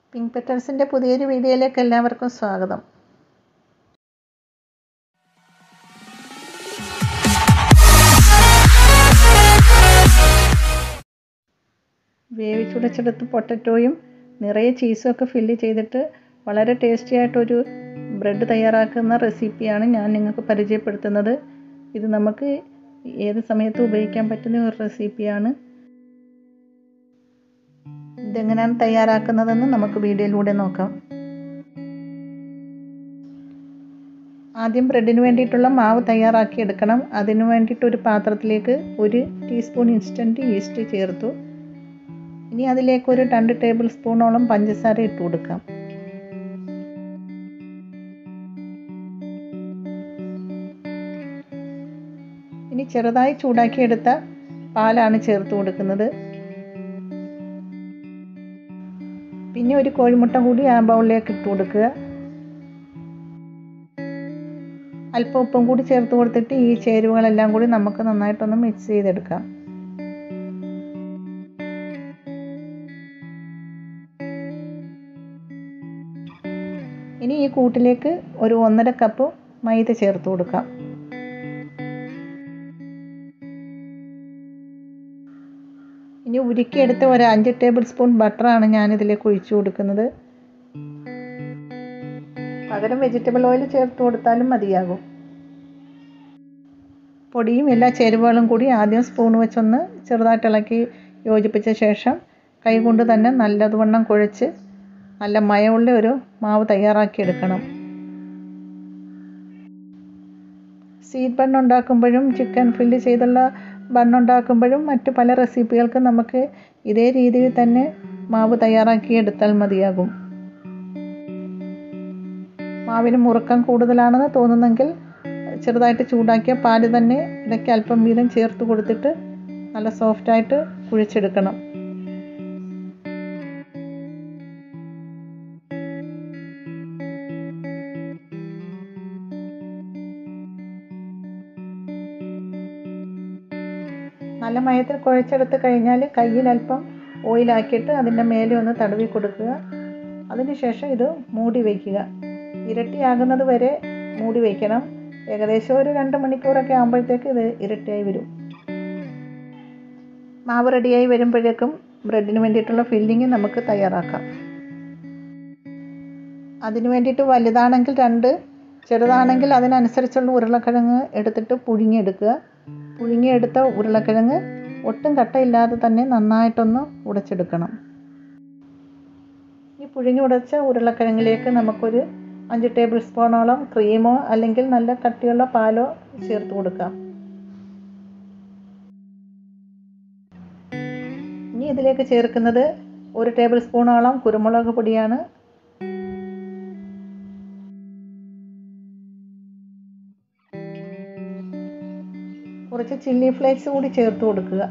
pink പെറ്റൽസിൻ്റെ പുതിയൊരു വീഡിയോയിലേക്ക് എല്ലാവർക്കും സ്വാഗതം വേവിച്ചുടച്ചെടുത്ത് പൊട്ടറ്റോയും നിറയെ ചീസും ഒക്കെ ഫില്ല് ചെയ്തിട്ട് വളരെ ടേസ്റ്റി ആയിട്ടൊരു ബ്രെഡ് തയ്യാറാക്കുന്ന റെസിപ്പിയാണ് ഞാൻ നിങ്ങൾക്ക് പരിചയപ്പെടുത്തുന്നത് ഇത് നമുക്ക് ഏത് സമയത്തും ഉപയോഗിക്കാൻ പറ്റുന്ന ഒരു റെസിപ്പിയാണ് ഇതെങ്ങനെയാണ് തയ്യാറാക്കുന്നതെന്ന് നമുക്ക് വീഡിയോയിലൂടെ നോക്കാം ആദ്യം ബ്രെഡിന് വേണ്ടിയിട്ടുള്ള മാവ് തയ്യാറാക്കി എടുക്കണം അതിനു വേണ്ടിയിട്ട് ഒരു പാത്രത്തിലേക്ക് ഒരു ടീസ്പൂൺ ഇൻസ്റ്റൻറ്റ് ഈസ്റ്റ് ചേർത്തു ഇനി അതിലേക്ക് ഒരു രണ്ട് ടേബിൾ സ്പൂണോളം പഞ്ചസാര ഇട്ട് കൊടുക്കാം ഇനി ചെറുതായി ചൂടാക്കിയെടുത്ത പാലാണ് ചേർത്ത് കൊടുക്കുന്നത് പിന്നെ ഒരു കോഴിമുട്ട കൂടി ആ ബൗളിലേക്ക് ഇട്ട് കൊടുക്കുക അല്പം ഉപ്പും കൂടി ചേർത്ത് കൊടുത്തിട്ട് ഈ ചേരുവകളെല്ലാം കൂടി നമുക്ക് നന്നായിട്ടൊന്ന് മിക്സ് ചെയ്തെടുക്കാം ഇനി ഈ കൂട്ടിലേക്ക് ഒരു ഒന്നര കപ്പ് മൈദ ചേർത്ത് കൊടുക്കാം ഇനി ഉരുക്കിയെടുത്ത ഒരു അഞ്ച് ടേബിൾ സ്പൂൺ ബട്ടറാണ് ഞാനിതിലേക്ക് ഒഴിച്ചു കൊടുക്കുന്നത് പകരം വെജിറ്റബിൾ ഓയിൽ ചേർത്ത് കൊടുത്താലും മതിയാകും പൊടിയും എല്ലാ ചേരുവകളും കൂടി ആദ്യം സ്പൂൺ വെച്ചൊന്ന് ചെറുതായിട്ട് ഇളക്കി യോജിപ്പിച്ച ശേഷം കൈകൊണ്ട് തന്നെ നല്ലതുവണ്ണം കുഴച്ച് നല്ല മയമുള്ള ഒരു മാവ് തയ്യാറാക്കിയെടുക്കണം സീഡ് ബൺ ഉണ്ടാക്കുമ്പോഴും ചിക്കൻ ഫില്ല് ചെയ്തുള്ള ബൺ ഉണ്ടാക്കുമ്പോഴും മറ്റു പല റെസിപ്പികൾക്ക് നമുക്ക് ഇതേ രീതിയിൽ തന്നെ മാവ് തയ്യാറാക്കി എടുത്താൽ മതിയാകും മാവിന് മുറുക്കം കൂടുതലാണെന്ന് തോന്നുന്നെങ്കിൽ ചെറുതായിട്ട് ചൂടാക്കിയ പാല് തന്നെ ഇടയ്ക്ക് അല്പം വീതം ചേർത്ത് കൊടുത്തിട്ട് നല്ല സോഫ്റ്റായിട്ട് കുഴിച്ചെടുക്കണം നല്ല മയത്തിൽ കുഴച്ചെടുത്ത് കഴിഞ്ഞാൽ കയ്യിൽ അല്പം ഓയിലാക്കിയിട്ട് അതിൻ്റെ മേലെ ഒന്ന് തടവി കൊടുക്കുക അതിനുശേഷം ഇത് മൂടി വയ്ക്കുക ഇരട്ടിയാകുന്നത് വരെ മൂടി വയ്ക്കണം ഏകദേശം ഒരു രണ്ട് മണിക്കൂറൊക്കെ ആകുമ്പോഴത്തേക്ക് ഇത് ഇരട്ടിയായി വരും മാവ് റെഡിയായി വരുമ്പോഴേക്കും ബ്രെഡിന് വേണ്ടിയിട്ടുള്ള ഫില്ലിങ് നമുക്ക് തയ്യാറാക്കാം അതിന് വേണ്ടിയിട്ട് വലുതാണെങ്കിൽ രണ്ട് ചെറുതാണെങ്കിൽ അതിനനുസരിച്ചുള്ള ഉരുളക്കിഴങ്ങ് എടുത്തിട്ട് പുഴുങ്ങിയെടുക്കുക പുഴുങ്ങിയെടുത്ത ഉരുളക്കിഴങ്ങ് ഒട്ടും കട്ടയില്ലാതെ തന്നെ നന്നായിട്ടൊന്ന് ഉടച്ചെടുക്കണം ഈ പുഴുങ്ങി ഉടച്ച ഉരുളക്കിഴങ്ങിലേക്ക് നമുക്കൊരു അഞ്ച് ടേബിൾ സ്പൂണോളം ക്രീമോ അല്ലെങ്കിൽ നല്ല കട്ടിയുള്ള പാലോ ചേർത്ത് കൊടുക്കാം ഇനി ഇതിലേക്ക് ചേർക്കുന്നത് ഒരു ടേബിൾ സ്പൂണോളം കുരുമുളക് പൊടിയാണ് കുറച്ച് ചില്ലി ഫ്ലേക്സ് കൂടി ചേർത്ത് കൊടുക്കുക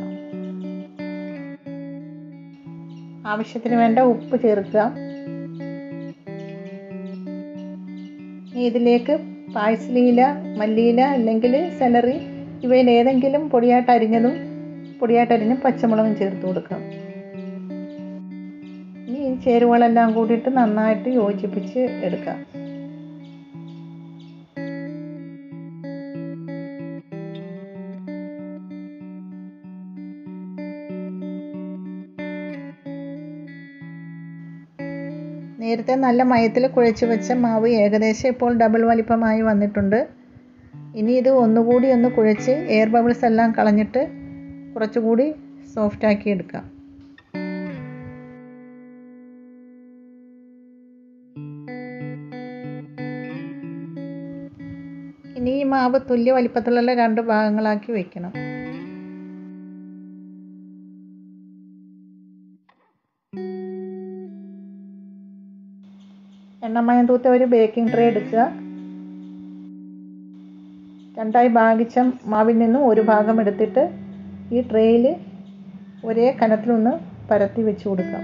ആവശ്യത്തിന് വേണ്ട ഉപ്പ് ചേർക്കുക ഇതിലേക്ക് പാഴ്സലിയില മല്ലിയില അല്ലെങ്കിൽ സെലറി ഇവയിൽ ഏതെങ്കിലും പൊടിയായിട്ട് അരിഞ്ഞതും പൊടിയായിട്ട് അരിഞ്ഞ പച്ചമുളകും ചേർത്ത് കൊടുക്കാം ഇനി ഈ ചേരുവകളെല്ലാം കൂടിയിട്ട് നന്നായിട്ട് യോജിപ്പിച്ച് എടുക്കാം നേരത്തെ നല്ല മയത്തിൽ കുഴച്ച് വെച്ച മാവ് ഏകദേശം ഇപ്പോൾ ഡബിൾ വലിപ്പമായി വന്നിട്ടുണ്ട് ഇനി ഇത് ഒന്നുകൂടി ഒന്ന് കുഴച്ച് എയർ ബബിൾസ് എല്ലാം കളഞ്ഞിട്ട് കുറച്ചുകൂടി സോഫ്റ്റാക്കി എടുക്കാം ഇനി ഈ മാവ് തുല്യ വലിപ്പത്തിലുള്ള രണ്ട് ഭാഗങ്ങളാക്കി വെക്കണം എണ്ണമയം തൂത്ത ഒരു ബേക്കിംഗ് ട്രേ എടുക്കുക രണ്ടായി ഭാഗിച്ച മാവിൽ നിന്നും ഒരു ഭാഗം എടുത്തിട്ട് ഈ ട്രേയിൽ ഒരേ കനത്തിലൊന്ന് പരത്തി വെച്ച് കൊടുക്കാം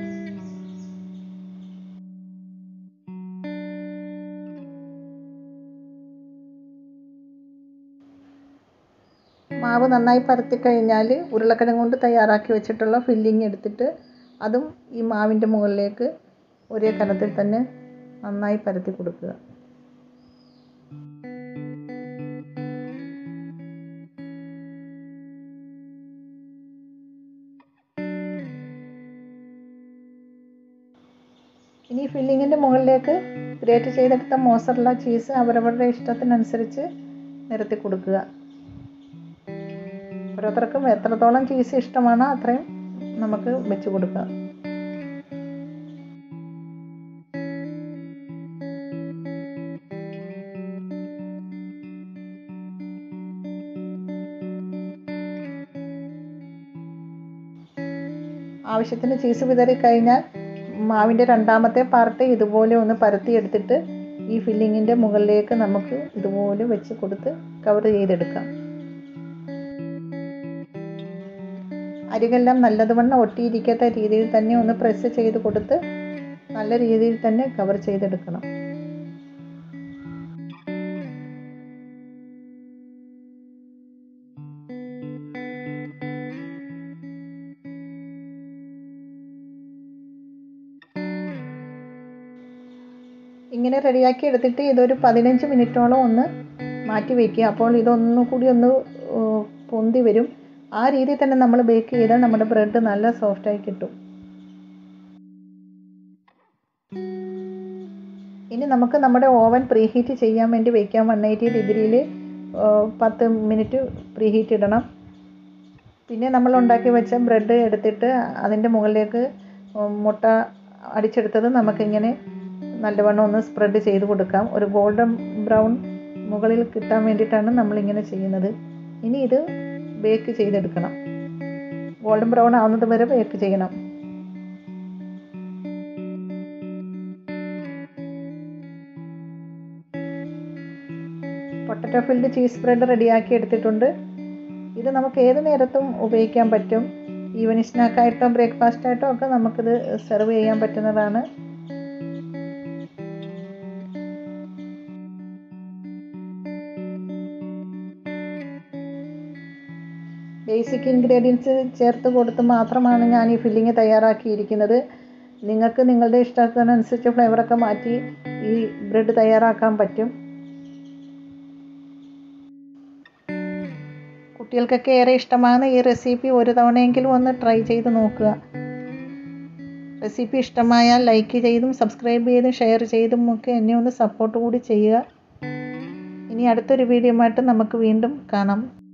മാവ് നന്നായി പരത്തി കഴിഞ്ഞാൽ ഉരുളക്കിഴങ്ങ് കൊണ്ട് തയ്യാറാക്കി വെച്ചിട്ടുള്ള ഫില്ലിങ് എടുത്തിട്ട് അതും ഈ മാവിൻ്റെ മുകളിലേക്ക് ഒരേ കനത്തിൽ തന്നെ നന്നായി പരത്തി കൊടുക്കുക ഇനി ഫില്ലിങ്ങിൻ്റെ മുകളിലേക്ക് ഗ്രേറ്റ് ചെയ്തെടുത്ത മോസറല്ല ചീസ് അവരവരുടെ ഇഷ്ടത്തിനനുസരിച്ച് നിരത്തി കൊടുക്കുക ഓരോരുത്തർക്കും എത്രത്തോളം ചീസ് ഇഷ്ടമാണോ അത്രയും നമുക്ക് വെച്ച് കൊടുക്കാം ആവശ്യത്തിന് ചീസ് വിതറി കഴിഞ്ഞാൽ മാവിൻ്റെ രണ്ടാമത്തെ പാർട്ട് ഇതുപോലെ ഒന്ന് പരത്തിയെടുത്തിട്ട് ഈ ഫില്ലിങ്ങിൻ്റെ മുകളിലേക്ക് നമുക്ക് ഇതുപോലെ വെച്ച് കൊടുത്ത് കവർ ചെയ്തെടുക്കാം അരികെല്ലാം നല്ലതുവണ്ണം ഒട്ടിയിരിക്കാത്ത രീതിയിൽ തന്നെ ഒന്ന് പ്രസ് ചെയ്ത് കൊടുത്ത് നല്ല രീതിയിൽ തന്നെ കവർ ചെയ്തെടുക്കണം ഇങ്ങനെ റെഡിയാക്കി എടുത്തിട്ട് ഇതൊരു പതിനഞ്ച് മിനിറ്റോളം ഒന്ന് മാറ്റി വയ്ക്കുക അപ്പോൾ ഇതൊന്നു കൂടി ഒന്ന് പൊന്തി വരും ആ രീതിയിൽ തന്നെ നമ്മൾ ബേക്ക് ചെയ്താൽ നമ്മുടെ ബ്രെഡ് നല്ല സോഫ്റ്റായി കിട്ടും ഇനി നമുക്ക് നമ്മുടെ ഓവൻ പ്രീഹീറ്റ് ചെയ്യാൻ വേണ്ടി വയ്ക്കാം വൺ എയ്റ്റി ഡിഗ്രിയിൽ പത്ത് മിനിറ്റ് പ്രീഹീറ്റ് ഇടണം പിന്നെ നമ്മൾ ഉണ്ടാക്കി വെച്ച ബ്രെഡ് എടുത്തിട്ട് അതിൻ്റെ മുകളിലേക്ക് മുട്ട അടിച്ചെടുത്തത് നമുക്കിങ്ങനെ നല്ലവണ്ണം ഒന്ന് സ്പ്രെഡ് ചെയ്ത് കൊടുക്കാം ഒരു ഗോൾഡൻ ബ്രൗൺ മുകളിൽ കിട്ടാൻ വേണ്ടിയിട്ടാണ് നമ്മളിങ്ങനെ ചെയ്യുന്നത് ഇനി ഇത് ബേക്ക് ചെയ്തെടുക്കണം ഗോൾഡൻ ബ്രൗൺ ആവുന്നത് വരെ ബേക്ക് ചെയ്യണം പൊട്ടറ്റോ ഫിൽഡ് ചീസ് ബ്രെഡ് റെഡിയാക്കി എടുത്തിട്ടുണ്ട് ഇത് നമുക്ക് ഏത് നേരത്തും ഉപയോഗിക്കാൻ പറ്റും ഈവനിങ് സ്നാക്കായിട്ടോ ബ്രേക്ക്ഫാസ്റ്റായിട്ടോ ഒക്കെ നമുക്കിത് സെർവ് ചെയ്യാൻ പറ്റുന്നതാണ് ബേസിക് ഇൻഗ്രീഡിയൻസ് ചേർത്ത് കൊടുത്ത് മാത്രമാണ് ഞാൻ ഈ ഫില്ലിങ് തയ്യാറാക്കിയിരിക്കുന്നത് നിങ്ങൾക്ക് നിങ്ങളുടെ ഇഷ്ടത്തിനനുസരിച്ച് ഫ്ലേവറൊക്കെ മാറ്റി ഈ ബ്രെഡ് തയ്യാറാക്കാൻ പറ്റും കുട്ടികൾക്കൊക്കെ ഏറെ ഇഷ്ടമാകുന്ന ഈ റെസിപ്പി ഒരു തവണയെങ്കിലും ഒന്ന് ട്രൈ ചെയ്ത് നോക്കുക റെസിപ്പി ഇഷ്ടമായാൽ ലൈക്ക് ചെയ്തും സബ്സ്ക്രൈബ് ചെയ്തും ഷെയർ ചെയ്തും ഒക്കെ എന്നെ ഒന്ന് സപ്പോർട്ട് കൂടി ചെയ്യുക ഇനി അടുത്തൊരു വീഡിയോ ആയിട്ട് നമുക്ക് വീണ്ടും കാണാം